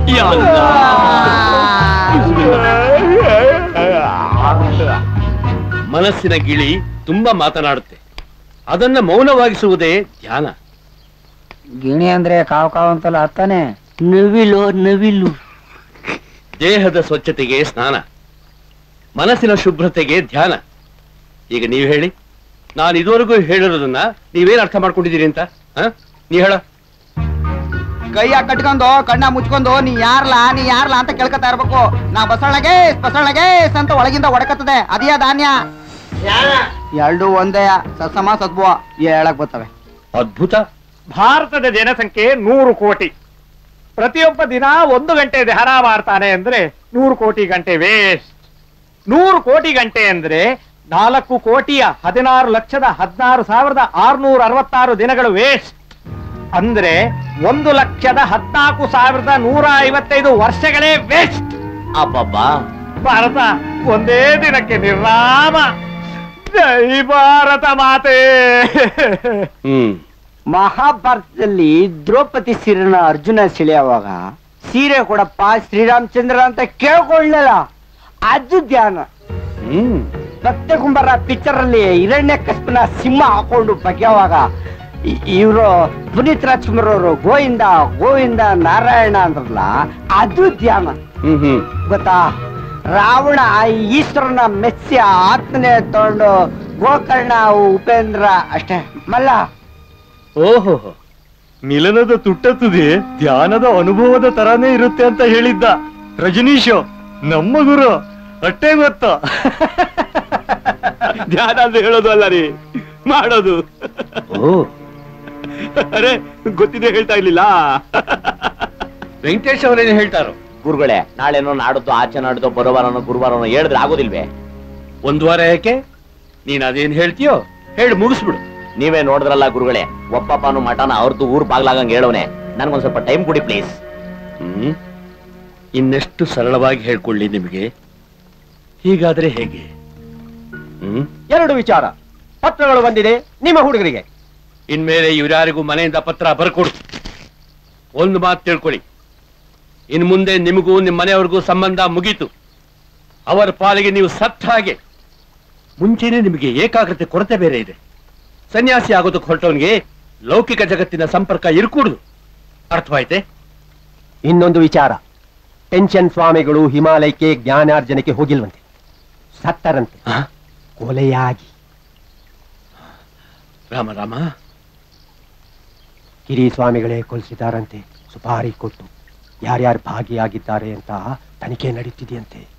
ಮನಸ್ಸಿನ ಗಿಳಿ ತುಂಬಾ ಮಾತನಾಡುತ್ತೆ ಅದನ್ನ ಮೌನವಾಗಿಸುವುದೇ ಧ್ಯಾನ ಗಿಣಿ ಅಂದ್ರೆ ಕಾವ್ ಕಾವ್ ಅಂತಲ್ಲ ಅತ್ತಾನೆ ನವಿಲು ನವಿಲು ದೇಹದ ಸ್ವಚ್ಛತೆಗೆ ಸ್ನಾನ ಮನಸ್ಸಿನ ಶುಭ್ರತೆಗೆ ಧ್ಯಾನ ಈಗ ನೀವು ಹೇಳಿ ನಾನು ಇದುವರೆಗೂ ಹೇಳಿರೋದನ್ನ ನೀವೇನ್ ಅರ್ಥ ಮಾಡ್ಕೊಂಡಿದ್ದೀರಿ ಅಂತ ಹ? ನೀ ಹೇಳ ಕೈಯ ಕಟ್ಕೊಂಡು ಕಣ್ಣ ಮುಚ್ಕೊಂಡು ನೀ ಯಾರ್ಲಾ ನೀ ಯಾರ್ಲಾ ಅಂತ ಕೇಳ್ಕೊತಾ ಇರ್ಬೇಕು ನಾ ಬಸವಳಗೆ ಬಸವಳಗೆ ಅಂತ ಒಳಗಿಂದ ಹೊಡಕತ್ತದೆ ಅದೇ ಧಾನ್ಯ ಎರಡು ಒಂದೇ ಸತ್ಸಮ ಸದ್ಭುವ ಹೇಳಕ್ ಬರ್ತವೆ ಅದ್ಭುತ ಭಾರತದ ಜನಸಂಖ್ಯೆ ನೂರು ಕೋಟಿ ಪ್ರತಿಯೊಬ್ಬ ದಿನ ಒಂದು ಗಂಟೆ ಧ್ಯಾನ ಮಾಡ್ತಾನೆ ಅಂದ್ರೆ ನೂರು ಕೋಟಿ ಗಂಟೆ ವೇಸ್ಟ್ ನೂರು ಕೋಟಿ ಗಂಟೆ ಅಂದ್ರೆ ನಾಲ್ಕು ಕೋಟಿಯ ಹದಿನಾರು ಲಕ್ಷದ ಹದಿನಾರು ಸಾವಿರದ ಆರ್ನೂರ ಅರವತ್ತಾರು ದಿನಗಳು ವೇಸ್ಟ್ ಅಂದ್ರೆ ಒಂದು ಲಕ್ಷದ ಹದ್ನಾಲ್ಕು ಸಾವಿರದ ನೂರ ಐವತ್ತೈದು ವರ್ಷಗಳೇ ವೇಸ್ಟ್ ಅಬ್ಬಬ್ಬಾ ಭಾರತ ಒಂದೇ ದಿನಕ್ಕೆ ನಿರ್ನಾಮ ಜೈ ಭಾರತ ಮಾತೆ ಹ್ಮ್ ಮಹಾಭಾರತದಲ್ಲಿ ದ್ರೌಪದಿ ಸೀರೆನ ಅರ್ಜುನ ಸೆಳೆಯುವಾಗ ಸೀರೆ ಕೊಡಪ್ಪ ಶ್ರೀರಾಮಚಂದ್ರ ಅಂತ ಕೇಳ್ಕೊಳ್ಳಲ್ಲ ಅದು ಧ್ಯಾನ ಹ್ಮ್ ಭಕ್ತ ಕುಂಬಾರ ಪಿಕ್ಚರ್ ಅಲ್ಲಿ ಹಿರಣ್ಯ ಕಸ್ಪನ ಸಿಂಹ ಹಾಕೊಂಡು ಬಗೆಯುವಾಗ ಇವರು ಪುನೀತ್ ರಾಜ್ಕುಮಾರ್ ಅವರು ಗೋವಿಂದ ಗೋವಿಂದ ನಾರಾಯಣ ಅಂದ್ರಲ್ಲ ಅದು ಧ್ಯಾನ ಹ್ಮ್ ಹ್ಮ್ ಗೊತ್ತಾ ರಾವಣ ಆ ಈಶ್ವರನ ಮೆಚ್ಚಿ ಆತ್ಮನೆ ತಗೊಂಡು ಗೋಕರ್ಣ ಉಪೇಂದ್ರ ಅಷ್ಟೇ ಮಲ್ಲ ಓಹೋ ಮಿಲನದ ತುಟ್ಟತುದಿ ಧ್ಯಾನದ ಅನುಭವದ ತರಾನೇ ಇರುತ್ತೆ ಅಂತ ಹೇಳಿದ್ದ ರಜನೀಶ್ ನಮ್ಮ ಗುರು ಅಟ್ಟೆ ಗೊತ್ತ ಧ್ಯಾನ ಅಂತ ಹೇಳೋದು ಅಲ್ಲ ರೀ ಮಾಡೋದು ಓ ಅರೆ ಗೊತ್ತಿದೆ ಹೇಳ್ತಾ ಇರ್ಲಿಲ್ಲ ವೆಂಕಟೇಶ್ ಅವರೇನು ಹೇಳ್ತಾರೋ ಗುರುಗಳೇ ನಾಳೆನೋ ನಾಡದ್ದು ಆಚೆ ನಾಡ್ದು ಬರೋವಾರನೋ ಗುರುವಾರನೋ ಹೇಳಿದ್ರೆ ಆಗೋದಿಲ್ವೇ ಒಂದ್ ವಾರ ಯಾಕೆ ನೀನ್ ಅದೇನ್ ಹೇಳ್ತೀಯೋ ಹೇಳಿ ಮುಗಿಸ್ಬಿಡು ನೀವೇ ನೋಡಿದ್ರಲ್ಲ ಗುರುಗಳೇ ಒಪ್ಪಪ್ಪನು ಮಠನ ಅವ್ರದ್ದು ಊರ್ ಬಾಗ್ಲಾಗಂಗ್ ಹೇಳೋನೆ ನನ್ಗೊಂದ್ ಸ್ವಲ್ಪ ಟೈಮ್ ಕೊಡಿ ಪ್ಲೀಸ್ ಹ್ಮ್ ಇನ್ನೆಷ್ಟು ಸರಳವಾಗಿ ಹೇಳ್ಕೊಳ್ಳಿ ನಿಮಗೆ ಹೀಗಾದ್ರೆ ಹೇಗೆ ಹ್ಮ್ ಎರಡು ವಿಚಾರ ಪತ್ರಗಳು ಬಂದಿದೆ ನಿಮ್ಮ ಹುಡುಗರಿಗೆ ಇನ್ಮೇಲೆ ಇವ್ರ್ಯಾರಿಗೂ ಮನೆಯಿಂದ ಪತ್ರ ಬರ್ಕೊಡು ಒಂದು ಮಾತು ತಿಳ್ಕೊಳ್ಳಿ ಇನ್ ಮುಂದೆ ನಿಮಗೂ ನಿಮ್ಮ ಮನೆಯವ್ರಿಗೂ ಸಂಬಂಧ ಮುಗೀತು ಅವರ ಪಾಲಿಗೆ ನೀವು ಸತ್ತ ಹಾಗೆ ಮುಂಚೆನೆ ನಿಮಗೆ ಏಕಾಗ್ರತೆ ಕೊರತೆ ಬೇರೆ ಇದೆ ಸನ್ಯಾಸಿ ಆಗೋದಕ್ಕೆ ಹೊರಟವನಿಗೆ ಲೌಕಿಕ ಜಗತ್ತಿನ ಸಂಪರ್ಕ ಇರ್ಕೂಡುದು ಅರ್ಥವಾಯ್ತೆ ಇನ್ನೊಂದು ವಿಚಾರ ಟೆನ್ಷನ್ ಸ್ವಾಮಿಗಳು ಹಿಮಾಲಯಕ್ಕೆ ಜ್ಞಾನಾರ್ಜನೆಗೆ ಹೋಗಿಲ್ವಂತೆ ಸತ್ತರಂತೆ ಆ? ಕೊಲೆಯಾಗಿ ರಾಮ ರಾಮ ಕಿರಿ ಸ್ವಾಮಿಗಳೇ ಕೊಲಿಸಿದಾರಂತೆ ಸುಪಾರಿ ಕೊಟ್ಟು ಯಾರ್ಯಾರು ಭಾಗಿಯಾಗಿದ್ದಾರೆ ಅಂತ ತನಿಖೆ ನಡೀತಿದೆಯಂತೆ